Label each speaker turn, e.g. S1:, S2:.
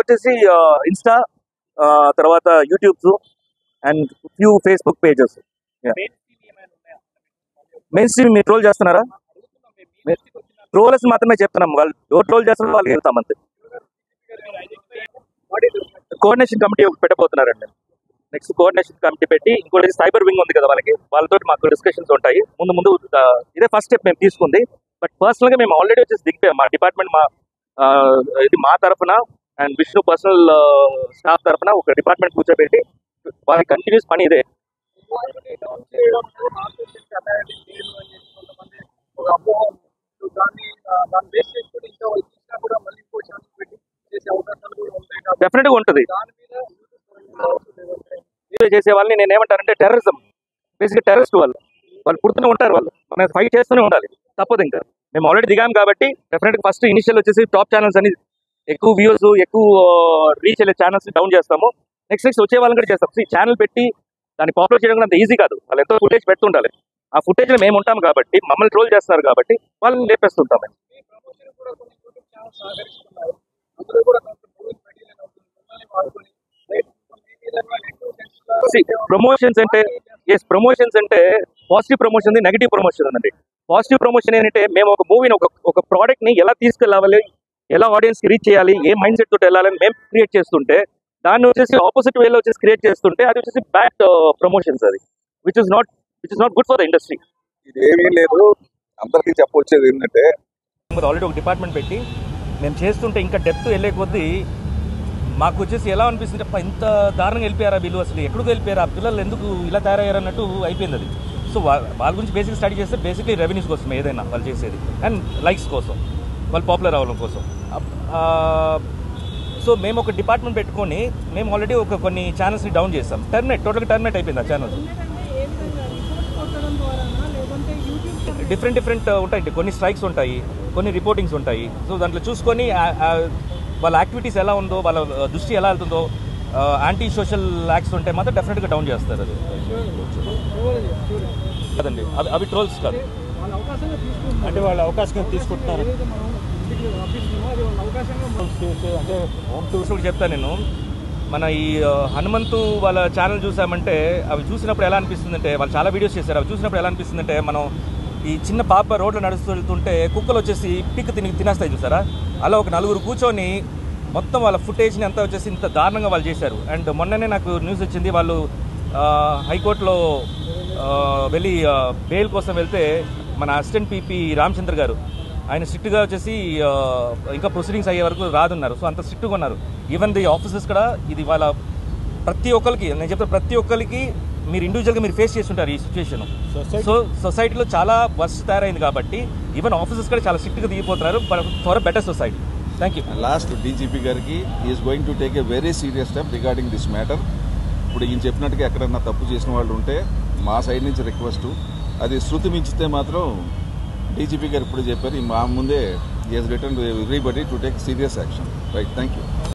S1: వచ్చేసి ఇన్స్టా తర్వాత YouTubes and few Facebook pages main stream మీరు ట్రోల్ చేస్తున్నారా ట్రోలర్స్ మాత్రమే చెప్తున్నాం వాళ్ళు ఎవరు ట్రోల్ చేస్తారో వాళ్ళకి వెళ్తాం అంతే కోఆర్డినేషన్ కమిటీ ఒకటి పెట్టబోతున్నారండి నెక్స్ట్ కోఆర్డినేషన్ కమిటీ పెట్టి ఇంకోటి సైబర్ వింగ్ ఉంది కదా వాళ్ళకి వాళ్ళతో మాకు డిస్కషన్స్ ఉంటాయి ముందు ముందు ఆ, ఇదే ఫస్ట్ స్టెప్ మేము తీసుకుంది బట్ పర్సనల్ గా మేము ఆల్రెడీ వచ్చేసి దిగిపోయాం మా డిపార్ట్మెంట్ మా ఆ, ఇది మా తరఫున అండ్ విష్ణు పర్సనల్ స్టాఫ్ తరఫున ఒక డిపార్ట్మెంట్ కూర్చోబెట్టి వాళ్ళకి కంటిన్యూస్ పని ఇదే డెఫినెట్ గా ఉంటుంది ఇదే చేసే వాళ్ళని నేను ఏమంటానంటే టెర్రరిజం బేసిక్ టెర్రరిస్ట్ వాళ్ళు వాళ్ళు పుడుతూనే ఉంటారు వాళ్ళు మనం ఫైట్ చేస్తూనే ఉండాలి తప్పదు ఇంకా మేము ఆల్రెడీ దిగాం కాబట్టి డెఫినెట్ ఫస్ట్ ఇనిషియల్ వచ్చేసి టాప్ ఛానల్స్ అని ఎక్కువ వ్యూస్ ఎక్కువ రీచ్ అయ్యే ఛానల్స్ డౌన్ చేస్తాము నెక్స్ట్ నెక్స్ట్ వచ్చే వాళ్ళని కూడా చేస్తాం ఈ ఛానల్ పెట్టి దాన్ని పాపులర్ చేయడం కూడా అంత ఈజీ కాదు వాళ్ళు ఎంతో ఫుటేజ్ పెడుతుండాలి ఆ ఫుటేజ్ మేము ఉంటాం కాబట్టి మమ్మల్ని ట్రోల్ చేస్తున్నారు కాబట్టి వాళ్ళని లేపేస్తుంటాం మేము ప్రమోషన్స్ అంటే ఎస్ ప్రమోషన్స్ అంటే పాజిటివ్ ప్రమోషన్ ఉంది నెగిటివ్ ప్రమోషన్ ఉందండి పాజిటివ్ ప్రమోషన్ ఏంటంటే మేము ఒక మూవీని ఒక ఒక ప్రోడక్ట్ ని ఎలా తీసుకెళ్ళాలి ఎలా ఆడియన్స్ కి రీచ్ చేయాలి ఏ మైండ్ సెట్ తోటి వెళ్ళాలని మేము క్రియేట్ చేస్తుంటే దాన్ని వచ్చేసి ఆపోజిట్ వేలో వచ్చేసి క్రియేట్ చేస్తుంటే అది వచ్చేసి బ్యాడ్ ప్రమోషన్స్ అది which is not which is not good for the industry
S2: ఇది ఏమీ లేదు అందరికీ చెప్పొచ్చేది ఏంటంటే
S1: ఆల్రెడీ ఒక డిపార్ట్మెంట్ పెట్టి మేము చేస్తుంటే ఇంకా డెప్త్ వెళ్ళే కొద్దీ మాకు వచ్చేసి ఎలా అనిపిస్తుంది అప్ప ఇంత దారుణంగా వెళ్ళిపోయారా వీళ్ళు అసలు ఎక్కడికి వెళ్ళిపోయారు ఆ పిల్లలు ఎందుకు ఇలా తయారయ్యారు అన్నట్టు అయిపోయింది అది సో వాళ్ళ గురించి బేసిక్ స్టడీ చేస్తే బేసిక్లీ రెవెన్యూస్ కోసం ఏదైనా వాళ్ళు చేసేది అండ్ లైక్స్ కోసం వాళ్ళు పాపులర్ అవ్వడం కోసం సో మేము ఒక డిపార్ట్మెంట్ పెట్టుకొని మేము ఆల్రెడీ ఒక కొన్ని ఛానల్స్ని డౌన్ చేస్తాం టర్మినేట్ టోటల్గా టర్మినేట్ అయిపోయింది ఆ ఛానల్స్ డిఫరెంట్ డిఫరెంట్ ఉంటాయి కొన్ని స్ట్రైక్స్ ఉంటాయి కొన్ని రిపోర్టింగ్స్ ఉంటాయి సో దాంట్లో చూసుకొని ఆ- ఆ వాళ్ళ యాక్టివిటీస్ ఎలా ఉందో వాళ్ళ దృష్టి ఎలా వెళ్తుందో యాంటీ సోషల్ యాక్ట్స్ ఉంటే మాత్రం డెఫినెట్గా డౌన్ చేస్తారు అది కదండి అవి అవి ట్రోల్స్ కాదు
S3: అంటే వాళ్ళు అవకాశం తీసుకుంటున్నారు అంటే హోమ్ టూర్స్
S1: చూసి చెప్తాను నేను మన ఈ ఆ, హనుమంతు వాళ్ళ ఛానల్ చూసామంటే అవి చూసినప్పుడు ఎలా అనిపిస్తుందంటే వాళ్ళు చాలా వీడియోస్ చేశారు అవి చూసినప్పుడు ఎలా అనిపిస్తుందంటే మనం ఈ చిన్న పాప రోడ్లో నడుస్తూ వెళ్తుంటే కుక్కలు వచ్చేసి పిక్ తిని తినేస్తాయి చూసారా అలా ఒక నలుగురు కూర్చొని మొత్తం వాళ్ళ ఫుటేజ్ని అంతా వచ్చేసి ఇంత దారుణంగా వాళ్ళు చేశారు అండ్ మొన్ననే నాకు న్యూస్ వచ్చింది వాళ్ళు ఆ, హైకోర్టులో ఆ, వెళ్ళి ఆ, బెయిల్ కోసం వెళ్తే మన అసిస్టెంట్ పీపీ రామచంద్ర గారు ఆయన స్ట్రిక్ట్గా వచ్చేసి ఆ, ఇంకా ప్రొసీడింగ్స్ అయ్యే వరకు రాదున్నారు సో అంత స్ట్రిక్ట్గా ఉన్నారు ఈవెన్ ది ఆఫీసర్స్ కూడా ఇది వాళ్ళ ప్రతి ఒక్కరికి నేను చెప్తాను ప్రతి ఒక్కరికి మీరు ఇండివిజువల్గా మీరు ఫేస్ చేస్తుంటారు ఈ సిచ్యువేషన్
S3: Society-
S1: సో సొసైటీలో చాలా వర్స్ట్ తయారైంది కాబట్టి ఈవెన్ ఆఫీసర్స్ కూడా చాలా స్ట్రిక్ట్గా దిగిపోతున్నారు for better society thank you
S2: last DGP గారికి is going to take a very serious step regarding this matter ఇప్పుడు ఈయన చెప్పినట్టుగా ఎక్కడన్నా తప్పు చేసిన వాళ్ళు ఉంటే మా సైడ్ నుంచి రిక్వెస్ట్ అది శృతి మించితే మాత్రం డీజీపీ గారు ఇప్పుడు చెప్పారు ఈ మా ముందే is return everybody to take serious action right thank you